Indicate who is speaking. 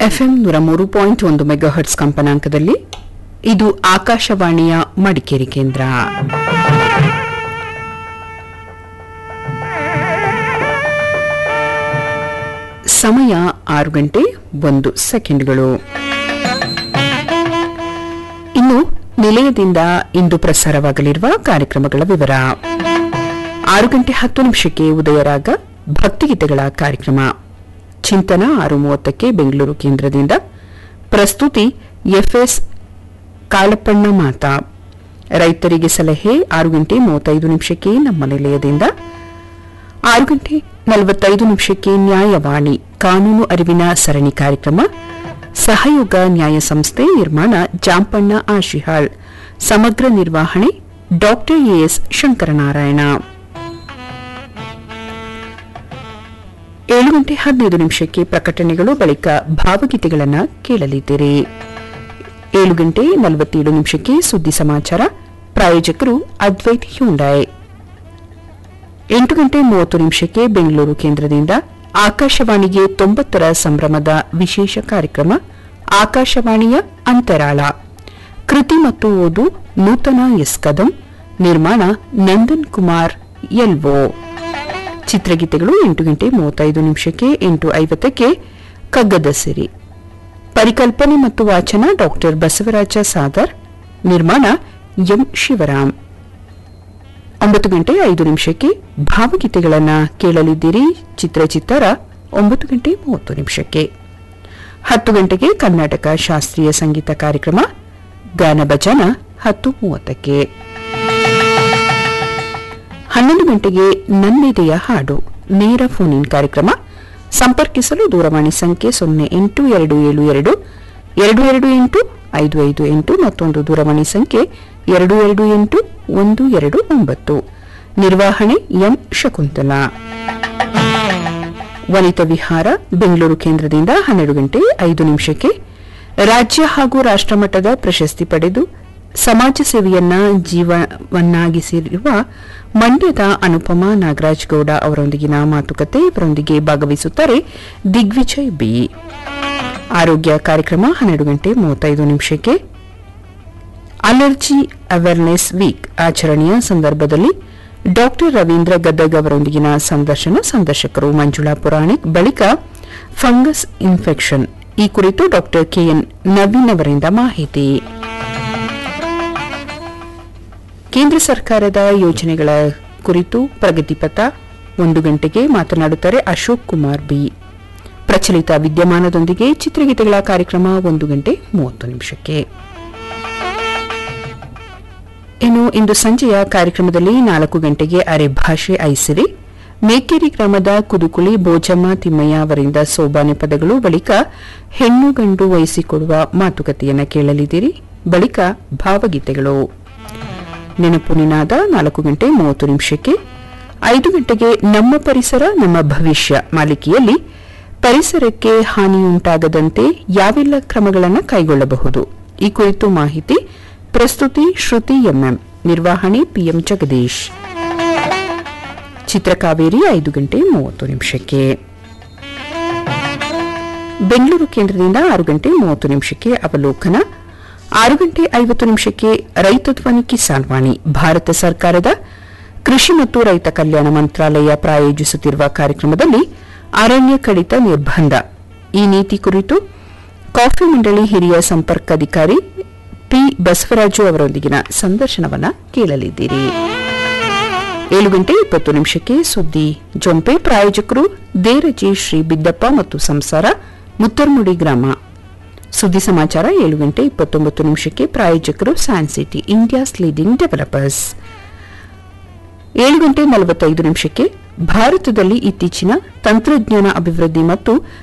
Speaker 1: FM ನೂರ ಮೂರು point ಒಂದು ಮೆಗಾಹರ್ಟ್ಸ್ ಕಂಪನಾಂಕದಲ್ಲಿ ಇದು ಆಕಾಶವಾಣಿಯ ಮಡಿಕೇರಿ ಕೇಂದ್ರ ಸಮಯ ಆರು ಗಂಟೆ ಒಂದು ಸೆಕೆಂಡ್ಗಳು ಇನ್ನು ನಿಲಯದಿಂದ ಇಂದು ಪ್ರಸಾರವಾಗಲಿರುವ ಕಾರ್ಯಕ್ರಮಗಳ ವಿವರ ಆರು ಗಂಟೆ ಹತ್ತು ನಿಮಿಷಕ್ಕೆ ಉದಯರಾಗ ಭಕ್ತಿಗೀತೆಗಳ ಕಾರ್ಯಕ್ರಮ ಚಿಂತನ ಆರು ಮೂವತ್ತಕ್ಕೆ ಬೆಂಗಳೂರು ಕೇಂದ್ರದಿಂದ ಪ್ರಸ್ತುತಿ ಎಫ್ಎಸ್ ಕಾಳಪ್ಪಣ್ಣ ಮಾತಾ ರೈತರಿಗೆ ಸಲಹೆ ಆರು ಗಂಟೆ ಮೂವತ್ತೈದು ನಿಮಿಷಕ್ಕೆ ನಮ್ಮ ನಿಲಯದಿಂದ ಆರು ಗಂಟೆ ನಲವತ್ತೈದು ನಿಮಿಷಕ್ಕೆ ನ್ಯಾಯವಾಣಿ ಕಾನೂನು ಅರಿವಿನ ಸರಣಿ ಕಾರ್ಯಕ್ರಮ ಸಹಯೋಗ ನ್ಯಾಯ ಸಂಸ್ಥೆ ನಿರ್ಮಾಣ ಜಾಂಪಣ್ಣ ಆಶಿಹಾಳ್ ಸಮಗ್ರ ನಿರ್ವಹಣೆ ಡಾಕ್ಟರ್ ಎಎಸ್ ಶಂಕರನಾರಾಯಣ ಏಳು ಗಂಟೆ ಹದಿನೈದು ನಿಮಿಷಕ್ಕೆ ಪ್ರಕಟಣೆಗಳು ಬಳಿಕ ಭಾವಗೀತೆಗಳನ್ನು ಕೇಳಲಿದ್ದೀರಿ ಏಳು ಗಂಟೆ ನಲವತ್ತೇಳು ನಿಮಿಷಕ್ಕೆ ಸುದ್ದಿ ಸಮಾಚಾರ ಪ್ರಾಯೋಜಕರು ಅದ್ವೈತ್ ಹ್ಯುಂಡಾಯ್ ಎಂಟು ಗಂಟೆ ಮೂವತ್ತು ನಿಮಿಷಕ್ಕೆ ಬೆಂಗಳೂರು ಕೇಂದ್ರದಿಂದ ಆಕಾಶವಾಣಿಗೆ ತೊಂಬತ್ತರ ಸಂಭ್ರಮದ ವಿಶೇಷ ಕಾರ್ಯಕ್ರಮ ಆಕಾಶವಾಣಿಯ ಅಂತರಾಳ ಕೃತಿ ಮತ್ತು ಓದು ನೂತನ ಎಸ್ ಕದಂ ನಿರ್ಮಾಣ ನಂದನ್ ಕುಮಾರ್ ಎಲ್ವೋ ಚಿತ್ರಗೀತೆಗಳು ಎಂಟು ಗಂಟೆ ಮೂವತ್ತೈದು ನಿಮಿಷಕ್ಕೆ ಎಂಟು ಐವತ್ತಕ್ಕೆ ಕಗ್ಗದ ಸಿರಿ ಪರಿಕಲ್ಪನೆ ಮತ್ತು ವಾಚನ ಡಾಕ್ಟರ್ ಬಸವರಾಜ ಸಾದರ್ ನಿರ್ಮಾಣ ಎಂ ಶಿವರಾಮ್ ಒಂಬತ್ತು ಗಂಟೆ ಐದು ನಿಮಿಷಕ್ಕೆ ಭಾವಗೀತೆಗಳನ್ನು ಕೇಳಲಿದ್ದೀರಿ ಚಿತ್ರಚಿತ್ತರ ಒಂಬತ್ತು ಗಂಟೆ ಮೂವತ್ತು ನಿಮಿಷಕ್ಕೆ ಹತ್ತು ಗಂಟೆಗೆ ಕರ್ನಾಟಕ ಶಾಸ್ತ್ರೀಯ ಸಂಗೀತ ಕಾರ್ಯಕ್ರಮ ಗಾನ ಭಜನ ಹತ್ತು ಮೂವತ್ತಕ್ಕೆ ಹನ್ನೊಂದು ಗಂಟೆಗೆ ನನ್ನೆದೆಯ ಹಾಡು ನೇರ ಫೋನ್ ಇನ್ ಕಾರ್ಯಕ್ರಮ ಸಂಪರ್ಕಿಸಲು ದೂರವಾಣಿ ಸಂಖ್ಯೆ ಸೊನ್ನೆ ಎಂಟು ಎರಡು ಏಳು ಎರಡು ಎರಡು ಎರಡು ಎಂಟು ಐದು ಐದು ಎಂಟು ಮತ್ತೊಂದು ದೂರವಾಣಿ ಸಂಖ್ಯೆ ಎರಡು ಎರಡು ಎಂಟು ಒಂದು ಎರಡು ಒಂಬತ್ತು ನಿರ್ವಹಣೆ ಎಂ ಶಕುಂತಲಾ ವನಿತಾ ವಿಹಾರ ಬೆಂಗಳೂರು ಕೇಂದ್ರದಿಂದ ಹನ್ನೆರಡು ಗಂಟೆ ಐದು ನಿಮಿಷಕ್ಕೆ ರಾಜ್ಯ ಹಾಗೂ ರಾಷ್ಟ್ರಮಟ್ಟದ ಪ್ರಶಸ್ತಿ ಪಡೆದು ಸಮಾಜ ಸೇವೆಯನ್ನ ಜೀವವನ್ನಾಗಿಸಿರುವ ಮಂಡ್ಯದ ಅನುಪಮ ನಾಗರಾಜ್ ಗೌಡ ಅವರೊಂದಿಗಿನ ಮಾತುಕತೆ ಇವರೊಂದಿಗೆ ಭಾಗವಹಿಸುತ್ತಾರೆ ದಿಗ್ವಿಜಯ್ ಬಿ ಆರೋಗ್ಯ ಕಾರ್ಯಕ್ರಮ ಹನ್ನೆರಡು ಗಂಟೆ ಮೂವತ್ತೈದು ನಿಮಿಷಕ್ಕೆ ಅಲರ್ಜಿ ಅವೇರ್ನೆಸ್ ವೀಕ್ ಆಚರಣೆಯ ಸಂದರ್ಭದಲ್ಲಿ ಡಾಕ್ಟರ್ ರವೀಂದ್ರ ಗದ್ದಗ್ ಅವರೊಂದಿಗಿನ ಸಂದರ್ಶನ ಸಂದರ್ಶಕರು ಮಂಜುಳಾ ಪುರಾಣಿಕ್ ಬಳಿಕ ಫಂಗಸ್ ಇನ್ಫೆಕ್ಷನ್ ಈ ಕುರಿತು ಡಾಕ್ಟರ್ ಕೆಎನ್ ನವೀನ್ ಅವರಿಂದ ಮಾಹಿತಿ ಕೇಂದ್ರ ಸರ್ಕಾರದ ಯೋಜನೆಗಳ ಕುರಿತು ಪ್ರಗತಿಪಥ ಒಂದು ಗಂಟೆಗೆ ಮಾತನಾಡುತ್ತಾರೆ ಅಶೋಕ್ ಕುಮಾರ್ ಬಿ ಪ್ರಚಲಿತ ವಿದ್ಯಮಾನದೊಂದಿಗೆ ಚಿತ್ರಗೀತೆಗಳ ಕಾರ್ಯಕ್ರಮ ಒಂದು ಗಂಟೆ ಮೂವತ್ತು ನಿಮಿಷಕ್ಕೆ ಇನ್ನು ಇಂದು ಸಂಜೆಯ ಕಾರ್ಯಕ್ರಮದಲ್ಲಿ ನಾಲ್ಕು ಗಂಟೆಗೆ ಅರೆ ಭಾಷೆ ಐಸಿರಿ ಮೇಕೇರಿ ಗ್ರಾಮದ ಕುದುಕುಳಿ ಬೋಜಮ್ಮ ತಿಮ್ಮಯ್ಯ ಅವರಿಂದ ಸೋಬಾನೆ ಪದಗಳು ಬಳಿಕ ಹೆಣ್ಣು ಗಂಡು ವಹಿಸಿಕೊಡುವ ಮಾತುಕತೆಯನ್ನು ಕೇಳಲಿದ್ದೀರಿ ಬಳಿಕ ಭಾವಗೀತೆಗಳು ನೆನಪು ನಿನಾದ ನಾಲ್ಕು ಗಂಟೆ ಮೂವತ್ತು ನಿಮಿಷಕ್ಕೆ ಐದು ಗಂಟೆಗೆ ನಮ್ಮ ಪರಿಸರ ನಮ್ಮ ಭವಿಷ್ಯ ಮಾಲಿಕೆಯಲ್ಲಿ ಪರಿಸರಕ್ಕೆ ಹಾನಿಯುಂಟಾಗದಂತೆ ಯಾವೆಲ್ಲ ಕ್ರಮಗಳನ್ನು ಕೈಗೊಳ್ಳಬಹುದು ಈ ಕುರಿತು ಮಾಹಿತಿ ಪ್ರಸ್ತುತಿ ಶ್ರುತಿ ಎಂಎಂ ನಿರ್ವಹಣೆ ಪಿಎಂ ಜಗದೀಶ್ ಚಿತ್ರಕಾವೇರಿ ಐದು ಗಂಟೆ ಮೂವತ್ತು ನಿಮಿಷಕ್ಕೆ ಬೆಂಗಳೂರು ಕೇಂದ್ರದಿಂದ ಆರು ಗಂಟೆ ಮೂವತ್ತು ನಿಮಿಷಕ್ಕೆ ಅವಲೋಕನ ಆರು ಗಂಟೆ ಐವತ್ತು ನಿಮಿಷಕ್ಕೆ ರೈತ ಧ್ವನಿ ಕಿಸಾನ್ ವಾಣಿ ಭಾರತ ಸರ್ಕಾರದ ಕೃಷಿ ಮತ್ತು ರೈತ ಕಲ್ಯಾಣ ಮಂತ್ರಾಲಯ ಪ್ರಾಯೋಜಿಸುತ್ತಿರುವ ಕಾರ್ಯಕ್ರಮದಲ್ಲಿ ಅರಣ್ಯ ಕಡಿತ ನಿರ್ಬಂಧ ಈ ನೀತಿ ಕುರಿತು ಕಾಫಿ ಮಂಡಳಿ ಹಿರಿಯ ಸಂಪರ್ಕಾಧಿಕಾರಿ ಪಿ ಬಸವರಾಜು ಅವರೊಂದಿಗಿನ ಸಂದರ್ಶನವನ್ನ ಕೇಳಲಿದ್ದೀರಿ ಏಳು ಗಂಟೆ ಇಪ್ಪತ್ತು ನಿಮಿಷಕ್ಕೆ ಸುದ್ದಿ ಜೊಂಪೆ ಪ್ರಾಯೋಜಕರು ದೇರಜಿ ಶ್ರೀ ಬಿದ್ದಪ್ಪ ಮತ್ತು ಸಂಸಾರ ಮುತ್ತರ್ಮುಡಿ ಗ್ರಾಮ ಸುದ್ದಿ ಸಮಾಚಾರ ಏಳು ಗಂಟೆ ಇಪ್ಪತ್ತೊಂಬತ್ತು ನಿಮಿಷಕ್ಕೆ ಪ್ರಾಯೋಜಕರು San City India's leading developers ಏಳು ಗಂಟೆ ನಲವತ್ತೈದು ನಿಮಿಷಕ್ಕೆ ಭಾರತದಲ್ಲಿ ಇತ್ತೀಚಿನ ತಂತ್ರಜ್ಞಾನ ಅಭಿವೃದ್ಧಿ ಮತ್ತು